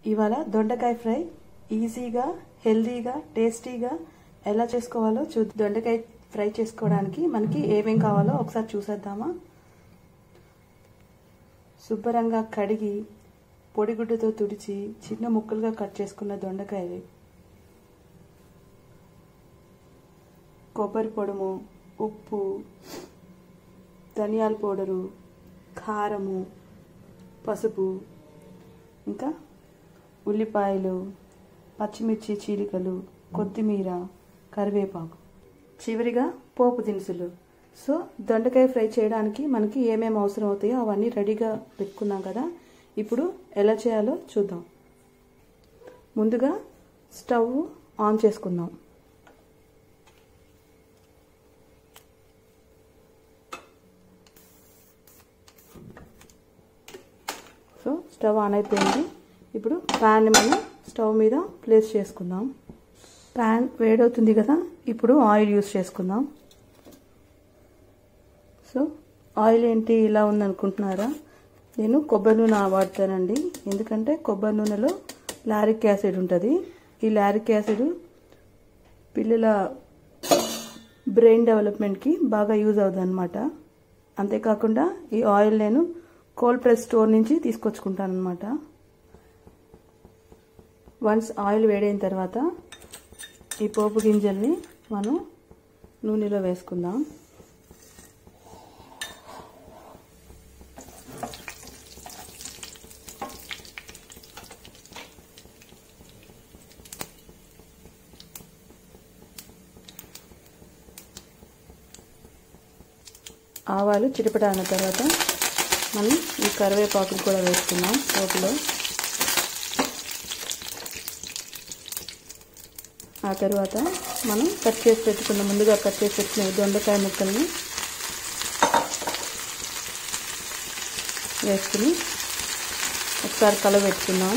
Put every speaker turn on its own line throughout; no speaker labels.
ఇవాళ దొండకాయ ఫ్రై ఈజీగా హెల్దీగా టేస్టీగా ఎలా చేసుకోవాలో చూ దొండకాయ ఫ్రై చేసుకోవడానికి మనకి ఏమేం కావాలో ఒకసారి చూసేద్దామా శుభ్రంగా కడిగి పొడిగుడ్డతో తుడిచి చిన్న ముక్కలుగా కట్ చేసుకున్న దొండకాయలు కొబ్బరి పొడుము ఉప్పు ధనియాల పౌడరు కారము పసుపు ఇంకా ఉల్లిపాయలు పచ్చిమిర్చి చీలికలు కొత్తిమీర కరివేపాకు చివరిగా పోపు దినుసులు సో దొండకాయ ఫ్రై చేయడానికి మనకి ఏమేమి అవసరం అవుతాయో అవన్నీ రెడీగా పెట్టుకున్నాం కదా ఇప్పుడు ఎలా చేయాలో చూద్దాం ముందుగా స్టవ్ ఆన్ చేసుకుందాం సో స్టవ్ ఆన్ అయిపోయింది ఇప్పుడు ప్యాన్ మనం స్టవ్ మీద ప్లేస్ చేసుకుందాం ప్యాన్ వేడవుతుంది కదా ఇప్పుడు ఆయిల్ యూస్ చేసుకుందాం సో ఆయిల్ ఏంటి ఇలా ఉందనుకుంటున్నారా నేను కొబ్బరి నూనె వాడతానండి ఎందుకంటే కొబ్బరి నూనెలో లారిక్ యాసిడ్ ఉంటుంది ఈ లారిక్ యాసిడ్ పిల్లల బ్రెయిన్ డెవలప్మెంట్కి బాగా యూజ్ అవుతుంది అనమాట అంతేకాకుండా ఈ ఆయిల్ నేను కోల్డ్ ప్రెస్ స్టోర్ నుంచి తీసుకొచ్చుకుంటాను అనమాట వన్స్ ఆయిల్ వేడైన తర్వాత ఈ పోపు గింజల్ని మనం నూనెలో వేసుకుందాం ఆవాలు చిటపట అన్న తర్వాత మనం ఈ కరివేపాకులు కూడా వేసుకున్నాం పోపులో ఆ తర్వాత మనం కట్ చేసి పెట్టుకున్న ముందుగా కట్ చేసి పెట్టుకున్న దొండకాయ ముక్కల్ని వేసుకుని ఒకసారి కలబెట్టుకున్నాం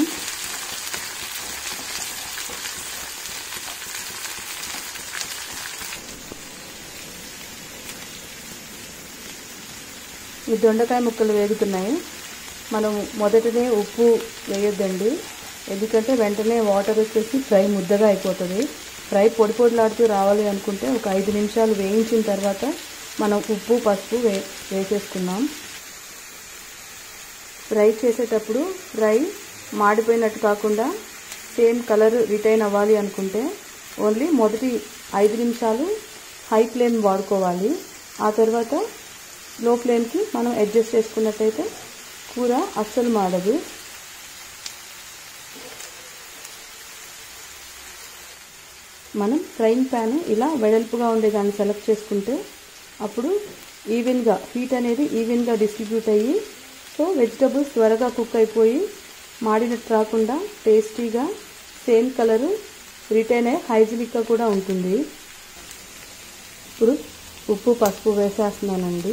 ఈ దొండకాయ ముక్కలు వేగుతున్నాయి మనం మొదటనే ఉప్పు వేయొద్దండి ఎందుకంటే వెంటనే వాటర్ వచ్చేసి ఫ్రై ముద్దగా అయిపోతుంది ఫ్రై పొడి పొడిలాడుతూ రావాలి అనుకుంటే ఒక ఐదు నిమిషాలు వేయించిన తర్వాత మనం ఉప్పు పసుపు వే వేసేసుకున్నాం ఫ్రై చేసేటప్పుడు ఫ్రై మాడిపోయినట్టు కాకుండా సేమ్ కలర్ రిటైన్ అవ్వాలి అనుకుంటే ఓన్లీ మొదటి ఐదు నిమిషాలు హై ఫ్లేమ్ వాడుకోవాలి ఆ తర్వాత లో ఫ్లేమ్కి మనం అడ్జస్ట్ చేసుకున్నట్టయితే కూర అస్సలు మాడదు మనం ఫ్రైయింగ్ ప్యాన్ ఇలా వెడల్పుగా ఉండేదాన్ని సెలెక్ట్ చేసుకుంటే అప్పుడు ఈవెన్గా హీట్ అనేది ఈవెన్గా డిస్ట్రిబ్యూట్ అయ్యి సో వెజిటబుల్స్ త్వరగా కుక్ అయిపోయి మాడినట్టు రాకుండా టేస్టీగా సేమ్ కలరు రిటైన్ అయ్యి హైజీనిక్గా కూడా ఉంటుంది ఇప్పుడు ఉప్పు పసుపు వేసేస్తున్నానండి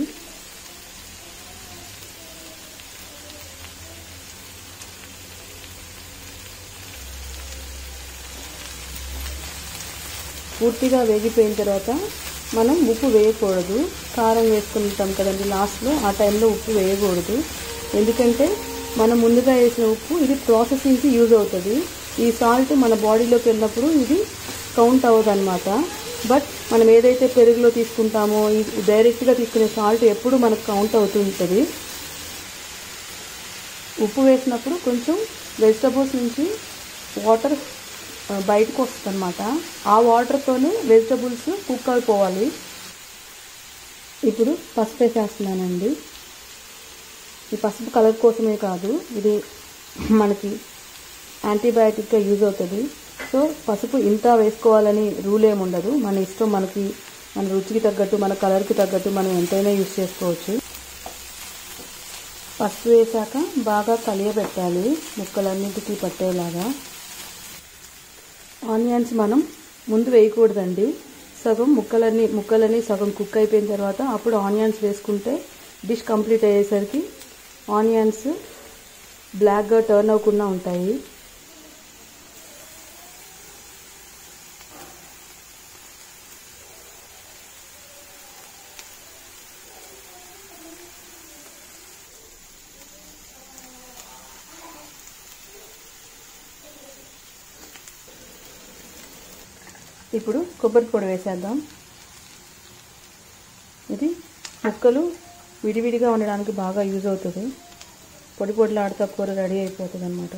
పూర్తిగా వేగిపోయిన తర్వాత మనం ఉప్పు వేయకూడదు కారం వేసుకుంటాం కదండి లాస్ట్లో ఆ టైంలో ఉప్పు వేయకూడదు ఎందుకంటే మనం ముందుగా వేసిన ఉప్పు ఇది ప్రాసెసింగ్కి యూజ్ అవుతుంది ఈ సాల్ట్ మన బాడీలోకి వెళ్ళినప్పుడు ఇది కౌంట్ అవ్వదు అనమాట బట్ మనం ఏదైతే పెరుగులో తీసుకుంటామో ఈ డైరెక్ట్గా తీసుకునే సాల్ట్ ఎప్పుడు మనకు కౌంట్ అవుతుంటుంది ఉప్పు వేసినప్పుడు కొంచెం వెజిటబుల్స్ నుంచి వాటర్ బయటకు వస్తుంది అనమాట ఆ వాటర్తోనే వెజిటబుల్స్ కుక్ అయిపోవాలి ఇప్పుడు పసుపు వేసేస్తున్నానండి ఈ పసుపు కలర్ కోసమే కాదు ఇది మనకి యాంటీబయాటిక్గా యూజ్ అవుతుంది సో పసుపు ఇంత వేసుకోవాలని రూల్ ఏమి ఉండదు మన ఇష్టం మనకి మన రుచికి తగ్గట్టు మన కలర్కి తగ్గట్టు మనం ఎంతైనా యూజ్ చేసుకోవచ్చు పసుపు వేసాక బాగా కలియబెట్టాలి ముక్కలన్నింటికి పట్టేలాగా ఆనియన్స్ మనం ముందు వేయకూడదండి సగం ముక్కలన్నీ ముక్కలన్నీ సగం కుక్ అయిపోయిన తర్వాత అప్పుడు ఆనియన్స్ వేసుకుంటే డిష్ కంప్లీట్ అయ్యేసరికి ఆనియన్స్ బ్లాక్గా టర్న్ అవ్వకుండా ఉంటాయి ఇప్పుడు కొబ్బరి పొడి వేసేద్దాం ఇది ముక్కలు విడివిడిగా ఉండడానికి బాగా యూజ్ అవుతుంది పొడి పొడిలాడుతా కూర రెడీ అయిపోతుంది అనమాట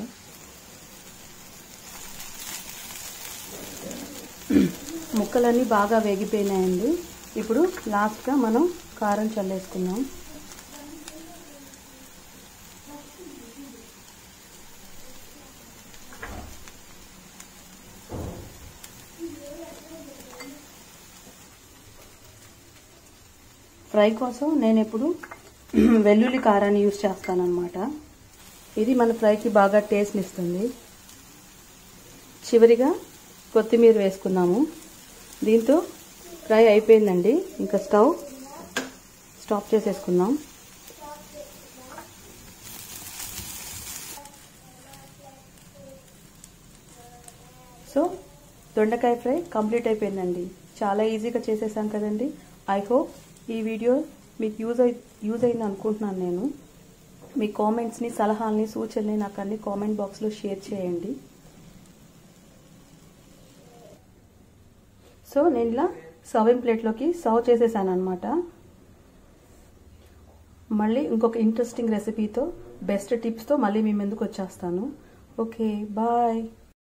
ముక్కలన్నీ బాగా వేగిపోయినాయండి ఇప్పుడు లాస్ట్గా మనం కారం చల్లేసుకుందాం ఫ్రై కోసం నేను ఎప్పుడు వెల్లుల్లి కారాన్ని యూస్ చేస్తానన్నమాట ఇది మన ఫ్రైకి బాగా టేస్ట్ని ఇస్తుంది చివరిగా కొత్తిమీర వేసుకున్నాము దీంతో ఫ్రై అయిపోయిందండి ఇంకా స్టవ్ స్టాప్ చేసేసుకుందాం సో దొండకాయ ఫ్రై కంప్లీట్ అయిపోయిందండి చాలా ఈజీగా చేసేసాం కదండి ఐ హోప్ ఈ వీడియో మీకు యూజ్ అయి యూజ్ అయింది అనుకుంటున్నాను నేను మీ కామెంట్స్ని సలహాలని సూచనని నాకు అన్ని కామెంట్ బాక్స్లో షేర్ చేయండి సో నేను ఇలా సర్వింగ్ ప్లేట్లోకి సర్వ్ చేసేసాను అనమాట మళ్ళీ ఇంకొక ఇంట్రెస్టింగ్ రెసిపీతో బెస్ట్ టిప్స్తో మళ్ళీ మీ ముందుకు వచ్చేస్తాను ఓకే బాయ్